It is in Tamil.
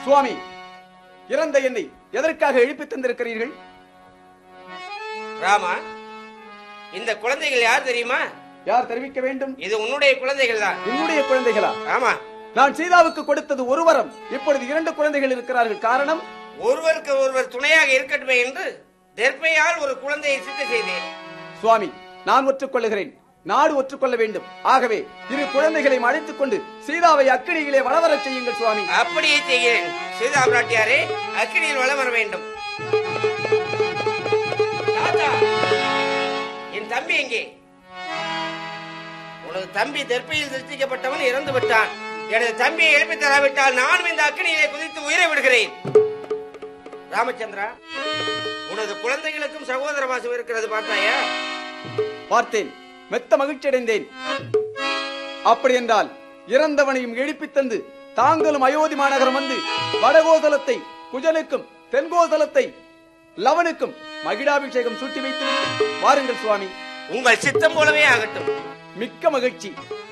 சுவாமி இறந்த என்னை எதற்காக எழுப்பித் தந்திருக்கிறீர்கள் ராமா இந்த குழந்தைகள் யார் தெரியுமா யார் தெரிவிக்க வேண்டும் இது உன்னுடைய குழந்தைகள் தான் என்னுடைய குழந்தைகளா ஆமா நான் சீதாவுக்கு கொடுத்தது ஒரு வரம் இப்பொழுது இரண்டு குழந்தைகள் இருக்கிறார்கள் காரணம் ஒருவருக்கு ஒருவர் துணையாக இருக்கட்டுமே என்று தெற்பையால் ஒரு குழந்தையை சித்த செய்தேன் சுவாமி நான் ஒற்றுக்கொள்ளுகிறேன் நாடு ஒற்றுக்கொள்ள வேண்டும் ஆகவே இரு குழந்தைகளையும் அழைத்துக் கொண்டு சீதாவை அக்கினியிலே வளவரச் செய்யுங்கள் சுவாமி அப்படியே செய்கிறேன் சீதா பிராட்டியாரே அக்கினியில் வளம் வர வேண்டும் தாத்தா என் தம்பி எங்கே உனது தம்பி தெற்கையில் சிருஷ்டிக்கப்பட்டவன் இறந்து விட்டான் எனது தம்பியை எழுப்பி தராவிட்டால் நானும் இந்த அக்கினியிலே குதித்து உயிரை விடுகிறேன் ராமச்சந்திரா உனது குழந்தைகளுக்கும் சகோதர வாசம் இருக்கிறது பார்த்தாயா பார்த்தேன் மெத்த மகிழ்ச்சி அடைந்தேன் அப்படி என்றால் இறந்தவனையும் எழுப்பித் தந்து தாங்களும் அயோத்தி மாநகரம் வந்து வடகோதலத்தை குஜனுக்கும் தென்கோதலத்தை லவனுக்கும் மகிழாபிஷேகம் சூட்டி வைத்து வாருங்கள் சுவாமி உங்கள் சித்தம் போலவே ஆகட்டும் மிக்க மகிழ்ச்சி